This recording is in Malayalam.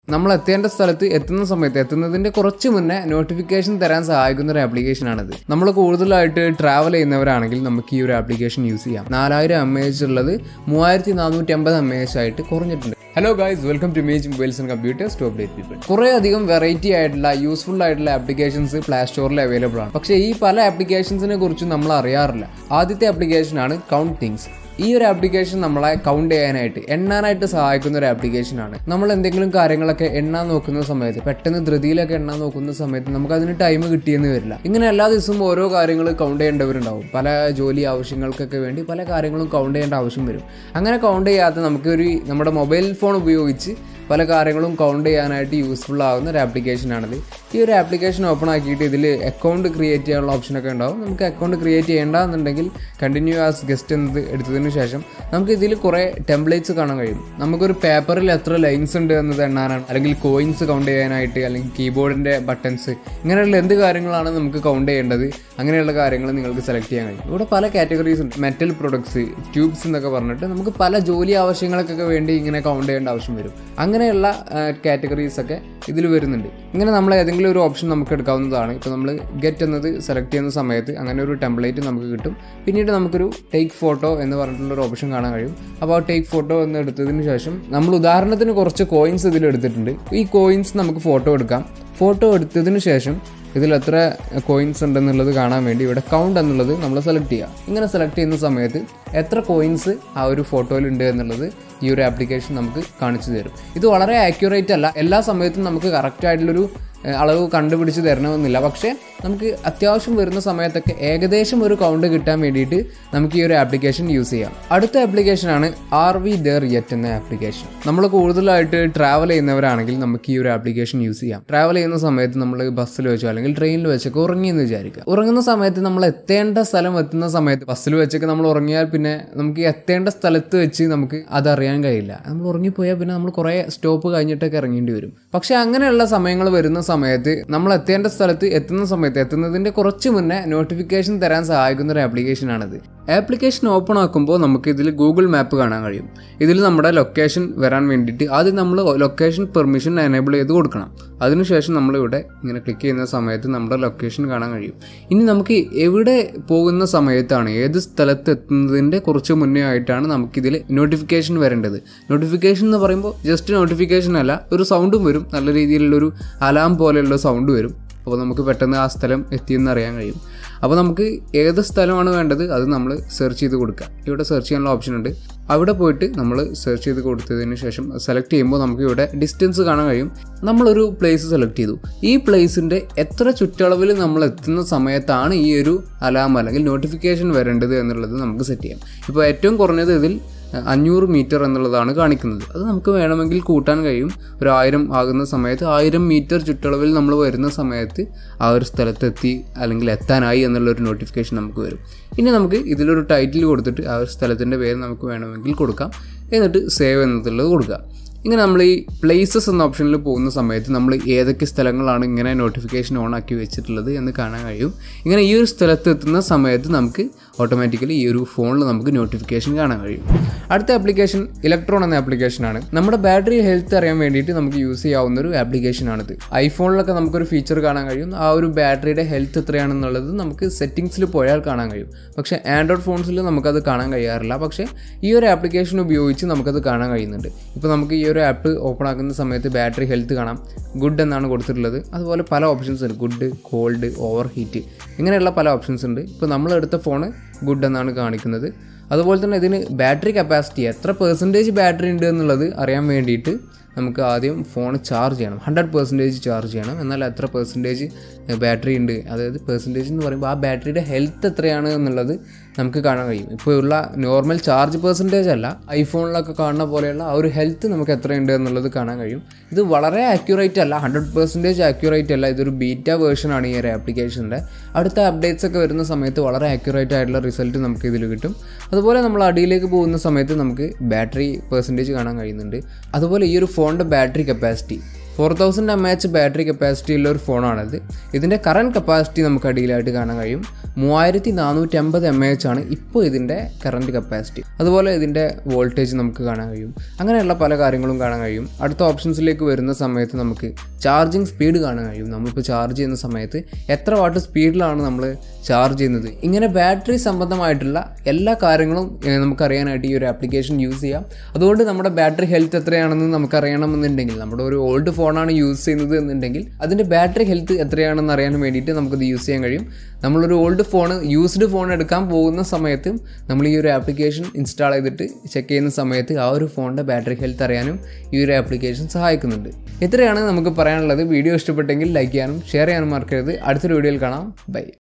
നമ്മൾ എത്തേണ്ട സ്ഥലത്ത് എത്തുന്ന സമയത്ത് എത്തുന്നതിന്റെ കുറച്ച് മുന്നേ നോട്ടിഫിക്കേഷൻ തരാൻ സഹായിക്കുന്ന ഒരു ആപ്ലിക്കേഷനാണിത് നമ്മൾ കൂടുതലായിട്ട് ട്രാവൽ ചെയ്യുന്നവരാണെങ്കിൽ നമുക്ക് ഈ ഒരു ആപ്ലിക്കേഷൻ യൂസ് ചെയ്യാം നാലായിരം എം എച്ച് ഉള്ളത് മൂവായിരത്തി നാനൂറ്റി അമ്പത് എം എച്ച് ആയിട്ട് കുറഞ്ഞിട്ടുണ്ട് ഹലോ ഗൈസ് വെൽക്കം ടു മേജ് mobiles and computers to update people കുറേ അധികം വെറൈറ്റി ആയിട്ടുള്ള യൂസ്ഫുൾ ആയിട്ടുള്ള ആപ്ലിക്കേഷൻസ് പ്ലേ സ്റ്റോറിൽ അവൈലബിൾ ആണ് പക്ഷേ ഈ പല ആപ്ലിക്കേഷൻസിനെ കുറിച്ച് നമ്മൾ അറിയാറില്ല ആദ്യത്തെ ആപ്ലിക്കേഷനാണ് കൗണ്ട് തിങ്സ് ഈ ഒരു ആപ്ലിക്കേഷൻ നമ്മളെ കൗണ്ട് ചെയ്യാനായിട്ട് എണ്ണാനായിട്ട് സഹായിക്കുന്ന ഒരു ആപ്ലിക്കേഷനാണ് നമ്മൾ എന്തെങ്കിലും കാര്യങ്ങളൊക്കെ എണ്ണാൻ നോക്കുന്ന സമയത്ത് പെട്ടെന്ന് ധൃതിയിലൊക്കെ എണ്ണാൻ നോക്കുന്ന സമയത്ത് നമുക്ക് അതിന് ടൈം കിട്ടിയെന്ന് വരില്ല ഇങ്ങനെ എല്ലാ ദിവസവും ഓരോ കാര്യങ്ങൾ കൗണ്ട് ചെയ്യേണ്ടവരുണ്ടാവും പല ജോലി ആവശ്യങ്ങൾക്കൊക്കെ വേണ്ടി പല കാര്യങ്ങളും കൗണ്ട് ചെയ്യേണ്ട ആവശ്യം വരും അങ്ങനെ കൗണ്ട് ചെയ്യാതെ നമുക്കൊരു നമ്മുടെ മൊബൈൽ ഫോൺ ഉപയോഗിച്ച് പല കാര്യങ്ങളും കൗണ്ട് ചെയ്യാനായിട്ട് യൂസ്ഫുൾ ആകുന്ന ഒരു ആപ്ലിക്കേഷനാണിത് ഈ ഒരു ആപ്ലിക്കേഷൻ ഓപ്പൺ ആക്കിയിട്ട് ഇതിൽ അക്കൗണ്ട് ക്രിയേറ്റ് ചെയ്യാനുള്ള ഓപ്ഷനൊക്കെ ഉണ്ടാവും നമുക്ക് അക്കൗണ്ട് ക്രിയേറ്റ് ചെയ്യേണ്ടെന്നുണ്ടെങ്കിൽ കണ്ടിന്യൂ ആസ് ഗസ്റ്റ് എന്നത് എടുത്തതിന് ശേഷം നമുക്ക് ഇതിൽ കുറേ ടെംപ്ലേറ്റ്സ് കാണാൻ കഴിയും നമുക്കൊരു പേപ്പറിൽ എത്ര ലൈൻസ് ഉണ്ട് എന്നത് എണ്ണാനാണ് അല്ലെങ്കിൽ കോയിൻസ് കൗണ്ട് ചെയ്യാനായിട്ട് അല്ലെങ്കിൽ കീബോർഡിൻ്റെ ബട്ടൺസ് ഇങ്ങനെയുള്ള എന്ത് കാര്യങ്ങളാണ് നമുക്ക് കൗണ്ട് ചെയ്യേണ്ടത് അങ്ങനെയുള്ള കാര്യങ്ങൾ നിങ്ങൾക്ക് സെലക്ട് ചെയ്യാൻ കഴിയും ഇവിടെ പല കാറ്റഗറീസ് ഉണ്ട് മെറ്റൽ പ്രൊഡക്ട്സ് ട്യൂബ്സ് എന്നൊക്കെ പറഞ്ഞിട്ട് നമുക്ക് പല ജോലി ആവശ്യങ്ങൾക്കൊക്കെ വേണ്ടി ഇങ്ങനെ കൗണ്ട് ചെയ്യേണ്ട ആവശ്യം വരും അങ്ങനെയുള്ള കാറ്റഗറീസ് ഒക്കെ ഇതിൽ വരുന്നുണ്ട് ഇങ്ങനെ നമ്മൾ ഏതെങ്കിലും ഒരു ഓപ്ഷൻ നമുക്ക് എടുക്കാവുന്നതാണ് ഇപ്പോൾ നമ്മൾ ഗെറ്റ് എന്നത് സെലക്ട് ചെയ്യുന്ന സമയത്ത് അങ്ങനെ ഒരു ടെംപ്ലേറ്റ് നമുക്ക് കിട്ടും പിന്നീട് നമുക്കൊരു ടേക്ക് ഫോട്ടോ എന്ന് പറഞ്ഞിട്ടുള്ള ഒരു ഓപ്ഷൻ കാണാൻ കഴിയും അപ്പോൾ ആ ടേക്ക് ഫോട്ടോ എന്ന് എടുത്തതിന് ശേഷം നമ്മൾ ഉദാഹരണത്തിന് കുറച്ച് കോയിൻസ് ഇതിൽ എടുത്തിട്ടുണ്ട് ഈ കോയിൻസ് നമുക്ക് ഫോട്ടോ എടുക്കാം ഫോട്ടോ എടുത്തതിന് ശേഷം ഇതിൽ എത്ര കോയിൻസ് ഉണ്ടെന്നുള്ളത് കാണാൻ വേണ്ടി ഇവിടെ കൗണ്ട് എന്നുള്ളത് നമ്മൾ സെലക്ട് ചെയ്യുക ഇങ്ങനെ സെലക്ട് ചെയ്യുന്ന സമയത്ത് എത്ര കോയിൻസ് ആ ഒരു ഫോട്ടോയിൽ ഉണ്ട് എന്നുള്ളത് ഈ ഒരു ആപ്ലിക്കേഷൻ നമുക്ക് കാണിച്ചു തരും ഇത് വളരെ ആക്യുറേറ്റ് അല്ല എല്ലാ സമയത്തും നമുക്ക് കറക്റ്റ് ആയിട്ടുള്ളൊരു അളവ് കണ്ടുപിടിച്ച് തരണമെന്നില്ല പക്ഷേ നമുക്ക് അത്യാവശ്യം വരുന്ന സമയത്തൊക്കെ ഏകദേശം ഒരു കൗണ്ട് കിട്ടാൻ വേണ്ടിയിട്ട് നമുക്ക് ഈ ഒരു ആപ്ലിക്കേഷൻ യൂസ് ചെയ്യാം അടുത്ത ആപ്ലിക്കേഷനാണ് ആർ വി ദർ യെറ്റ് എന്ന ആപ്ലിക്കേഷൻ നമ്മൾ കൂടുതലായിട്ട് ട്രാവൽ ചെയ്യുന്നവരാണെങ്കിൽ നമുക്ക് ഈ ഒരു ആപ്ലിക്കേഷൻ യൂസ് ചെയ്യാം ട്രാവൽ ചെയ്യുന്ന സമയത്ത് നമ്മൾ ബസ്സിൽ വെച്ചോ അല്ലെങ്കിൽ ട്രെയിനിൽ വെച്ചൊക്കെ ഉറങ്ങിയെന്ന് വിചാരിക്കുക ഉറങ്ങുന്ന സമയത്ത് നമ്മൾ എത്തേണ്ട സ്ഥലം എത്തുന്ന സമയത്ത് ബസ്സിൽ വെച്ചൊക്കെ നമ്മൾ ഉറങ്ങിയാൽ പിന്നെ നമുക്ക് എത്തേണ്ട സ്ഥലത്ത് വെച്ച് നമുക്ക് അതറിയാൻ കഴിയില്ല നമ്മൾ ഉറങ്ങിപ്പോയാൽ പിന്നെ നമ്മൾ കുറേ സ്റ്റോപ്പ് കഴിഞ്ഞിട്ടൊക്കെ ഇറങ്ങേണ്ടി വരും പക്ഷേ അങ്ങനെയുള്ള സമയങ്ങൾ വരുന്ന സമയത്ത് നമ്മൾ എത്തേണ്ട സ്ഥലത്ത് എത്തുന്ന സമയത്ത് എത്തുന്നതിൻ്റെ കുറച്ച് മുന്നേ നോട്ടിഫിക്കേഷൻ തരാൻ സഹായിക്കുന്ന ഒരു ആപ്ലിക്കേഷനാണിത് ആപ്ലിക്കേഷൻ ഓപ്പൺ ആക്കുമ്പോൾ നമുക്ക് ഇതിൽ ഗൂഗിൾ മാപ്പ് കാണാൻ കഴിയും ഇതിൽ നമ്മുടെ ലൊക്കേഷൻ വരാൻ വേണ്ടിയിട്ട് ആദ്യം നമ്മൾ ലൊക്കേഷൻ പെർമിഷൻ എനേബിൾ ചെയ്ത് കൊടുക്കണം അതിനുശേഷം നമ്മളിവിടെ ഇങ്ങനെ ക്ലിക്ക് ചെയ്യുന്ന സമയത്ത് നമ്മുടെ ലൊക്കേഷൻ കാണാൻ കഴിയും ഇനി നമുക്ക് എവിടെ പോകുന്ന സമയത്താണ് ഏത് സ്ഥലത്ത് എത്തുന്നതിൻ്റെ കുറച്ച് മുന്നേ ആയിട്ടാണ് നമുക്കിതിൽ നോട്ടിഫിക്കേഷൻ വരേണ്ടത് നോട്ടിഫിക്കേഷൻ എന്ന് പറയുമ്പോൾ ജസ്റ്റ് നോട്ടിഫിക്കേഷൻ അല്ല ഒരു സൗണ്ടും വരും നല്ല രീതിയിലുള്ളൊരു അലാം പോലെയുള്ള സൗണ്ട് വരും അപ്പോൾ നമുക്ക് പെട്ടെന്ന് ആ സ്ഥലം എത്തിയെന്ന് അറിയാൻ കഴിയും അപ്പോൾ നമുക്ക് ഏത് സ്ഥലമാണ് വേണ്ടത് അത് നമ്മൾ സെർച്ച് ചെയ്ത് കൊടുക്കുക ഇവിടെ സെർച്ച് ചെയ്യാനുള്ള ഓപ്ഷൻ ഉണ്ട് അവിടെ പോയിട്ട് നമ്മൾ സെർച്ച് ചെയ്ത് കൊടുത്തതിന് ശേഷം സെലക്ട് ചെയ്യുമ്പോൾ നമുക്ക് ഇവിടെ ഡിസ്റ്റൻസ് കാണാൻ കഴിയും നമ്മളൊരു പ്ലേസ് സെലക്ട് ചെയ്തു ഈ പ്ലേസിൻ്റെ എത്ര ചുറ്റളവിൽ നമ്മൾ എത്തുന്ന സമയത്താണ് ഈ ഒരു അലാം അല്ലെങ്കിൽ നോട്ടിഫിക്കേഷൻ വരേണ്ടത് എന്നുള്ളത് നമുക്ക് സെറ്റ് ചെയ്യാം ഇപ്പോൾ ഏറ്റവും കുറഞ്ഞത് ഇതിൽ അഞ്ഞൂറ് മീറ്റർ എന്നുള്ളതാണ് കാണിക്കുന്നത് അത് നമുക്ക് വേണമെങ്കിൽ കൂട്ടാൻ കഴിയും ഒരു ആയിരം ആകുന്ന സമയത്ത് ആയിരം മീറ്റർ ചുറ്റളവിൽ നമ്മൾ വരുന്ന സമയത്ത് ആ ഒരു സ്ഥലത്തെത്തി അല്ലെങ്കിൽ എത്താനായി എന്നുള്ളൊരു നോട്ടിഫിക്കേഷൻ നമുക്ക് വരും ഇനി നമുക്ക് ഇതിലൊരു ടൈറ്റിൽ കൊടുത്തിട്ട് ആ ഒരു സ്ഥലത്തിൻ്റെ പേര് നമുക്ക് വേണമെങ്കിൽ കൊടുക്കാം എന്നിട്ട് സേവ് എന്നതുള്ളത് കൊടുക്കുക ഇങ്ങനെ നമ്മൾ ഈ പ്ലേസസ് എന്ന ഓപ്ഷനിൽ പോകുന്ന സമയത്ത് നമ്മൾ ഏതൊക്കെ സ്ഥലങ്ങളാണ് ഇങ്ങനെ നോട്ടിഫിക്കേഷൻ ഓൺ ആക്കി വെച്ചിട്ടുള്ളത് എന്ന് കാണാൻ കഴിയും ഇങ്ങനെ ഈ ഒരു സ്ഥലത്ത് എത്തുന്ന സമയത്ത് നമുക്ക് ഓട്ടോമാറ്റിക്കലി ഈ ഒരു ഫോണിൽ നമുക്ക് നോട്ടിഫിക്കേഷൻ കാണാൻ കഴിയും അടുത്ത ആപ്ലിക്കേഷൻ ഇലക്ട്രോൺ എന്ന ആപ്ലിക്കേഷനാണ് നമ്മുടെ ബാറ്ററി ഹെൽത്ത് അറിയാൻ വേണ്ടിയിട്ട് നമുക്ക് യൂസ് ചെയ്യാവുന്ന ഒരു ആപ്ലിക്കേഷനാണിത് ഐഫോണിലൊക്കെ നമുക്കൊരു ഫീച്ചർ കാണാൻ കഴിയും ആ ഒരു ബാറ്ററിയുടെ ഹെൽത്ത് എത്രയാണെന്നുള്ളത് നമുക്ക് സെറ്റിങ്സിൽ പോയാൽ കാണാൻ കഴിയും പക്ഷേ ആൻഡ്രോയിഡ് ഫോൺസിൽ നമുക്കത് കാണാൻ കഴിയാറില്ല പക്ഷേ ഈ ഒരു ആപ്ലിക്കേഷൻ ഉപയോഗിച്ച് നമുക്കത് കാണാൻ കഴിയുന്നുണ്ട് ഇപ്പോൾ നമുക്ക് ഈ ഒരു ആപ്പ് ഓപ്പൺ ആക്കുന്ന സമയത്ത് ബാറ്ററി ഹെൽത്ത് കാണാം ഗുഡ് എന്നാണ് കൊടുത്തിട്ടുള്ളത് അതുപോലെ പല ഓപ്ഷൻസ് ഉണ്ട് ഗുഡ് കോൾഡ് ഓവർ ഹീറ്റ് ഇങ്ങനെയുള്ള പല ഓപ്ഷൻസ് ഉണ്ട് ഇപ്പോൾ നമ്മളെടുത്ത ഫോണ് ഗുഡ് എന്നാണ് കാണിക്കുന്നത് അതുപോലെ തന്നെ ഇതിന് ബാറ്ററി കപ്പാസിറ്റി എത്ര പെർസെൻറ്റേജ് ബാറ്ററി ഉണ്ട് എന്നുള്ളത് അറിയാൻ വേണ്ടിയിട്ട് നമുക്ക് ആദ്യം ഫോൺ ചാർജ് ചെയ്യണം ഹൺഡ്രഡ് പെർസെൻറ്റേജ് ചാർജ് ചെയ്യണം എന്നാൽ എത്ര പെർസെൻറ്റേജ് ബാറ്ററി ഉണ്ട് അതായത് പെർസെൻറ്റേജ് എന്ന് പറയുമ്പോൾ ആ ബാറ്ററിയുടെ ഹെൽത്ത് എത്രയാണ് എന്നുള്ളത് നമുക്ക് കാണാൻ കഴിയും ഇപ്പോൾ ഉള്ള നോർമൽ ചാർജ് പെർസെൻറ്റേജ് അല്ല ഐഫോണിലൊക്കെ കാണുന്ന പോലെയുള്ള ആ ഒരു ഹെൽത്ത് നമുക്ക് എത്രയുണ്ട് എന്നുള്ളത് കാണാൻ കഴിയും ഇത് വളരെ ആക്യുറേറ്റ് അല്ല ഹൺഡ്രഡ് പെർസെൻറ്റേജ് ആക്യുറേറ്റ് അല്ല ഇതൊരു ബീറ്റ വേർഷനാണ് ഈ ഒരു ആപ്ലിക്കേഷൻ്റെ അടുത്ത അപ്ഡേറ്റ്സ് ഒക്കെ വരുന്ന സമയത്ത് വളരെ ആക്യുറേറ്റ് ആയിട്ടുള്ള റിസൾട്ട് നമുക്ക് ഇതിൽ കിട്ടും അതുപോലെ നമ്മൾ അടിയിലേക്ക് പോകുന്ന സമയത്ത് നമുക്ക് ബാറ്ററി പെർസെൻറ്റേജ് കാണാൻ കഴിയുന്നുണ്ട് അതുപോലെ ഈ ഒരു ഫോണിൻ്റെ battery capacity four thousand M H battery capacity ഉള്ള ഒരു ഫോണാണിത് ഇതിൻ്റെ കറണ്ട് കപ്പാസിറ്റി നമുക്ക് അടിയിലായിട്ട് കാണാൻ കഴിയും മൂവായിരത്തി നാനൂറ്റി അമ്പത് എം എച്ച് ആണ് ഇപ്പോൾ ഇതിൻ്റെ കറണ്ട് കപ്പാസിറ്റി അതുപോലെ ഇതിൻ്റെ വോൾട്ടേജ് നമുക്ക് കാണാൻ കഴിയും അങ്ങനെയുള്ള പല കാര്യങ്ങളും കാണാൻ കഴിയും അടുത്ത ഓപ്ഷൻസിലേക്ക് വരുന്ന സമയത്ത് നമുക്ക് ചാർജിങ് സ്പീഡ് കാണാൻ കഴിയും നമ്മളിപ്പോൾ ചാർജ് ചെയ്യുന്ന സമയത്ത് എത്ര വാട്ട് സ്പീഡിലാണ് നമ്മൾ ചാർജ് ചെയ്യുന്നത് ഇങ്ങനെ ബാറ്ററി സംബന്ധമായിട്ടുള്ള എല്ലാ കാര്യങ്ങളും ഏഹ്, നമുക്കറിയാനായിട്ട് ഈ ഒരു ആപ്ലിക്കേഷൻ യൂസ് ചെയ്യാം അതുകൊണ്ട് നമ്മുടെ ബാറ്ററി ഹെൽത്ത് എത്രയാണെന്ന് നമുക്കറിയണമെന്നുണ്ടെങ്കിൽ നമ്മുടെ ഒരു ഓൾഡ് ഫോണാണ് യൂസ് ചെയ്യുന്നത് എന്നുണ്ടെങ്കിൽ അതിൻ്റെ ബാറ്ററി ഹെൽത്ത് എത്രയാണെന്ന് അറിയാൻ വേണ്ടിയിട്ട് നമുക്കത് യൂസ് ചെയ്യാൻ കഴിയും നമ്മളൊരു ഓൾഡ് ഫോൺ യൂസ്ഡ് ഫോൺ എടുക്കാൻ പോകുന്ന സമയത്തും നമ്മൾ ഈ ഒരു ആപ്ലിക്കേഷൻ ഇൻസ്റ്റാൾ ചെയ്തിട്ട് ചെക്ക് ചെയ്യുന്ന സമയത്ത് ആ ഒരു ഫോണിൻ്റെ ബാറ്ററി ഹെൽത്ത് അറിയാനും ഈ ഒരു ആപ്ലിക്കേഷൻ സഹായിക്കുന്നുണ്ട് ഇത്രയാണ് നമുക്ക് പറയാനുള്ളത് വീഡിയോ ഇഷ്ടപ്പെട്ടെങ്കിൽ ലൈക്ക് ചെയ്യാനും ഷെയർ ചെയ്യാനും മറക്കരുത് അടുത്തൊരു വീഡിയോയിൽ കാണാം ബൈ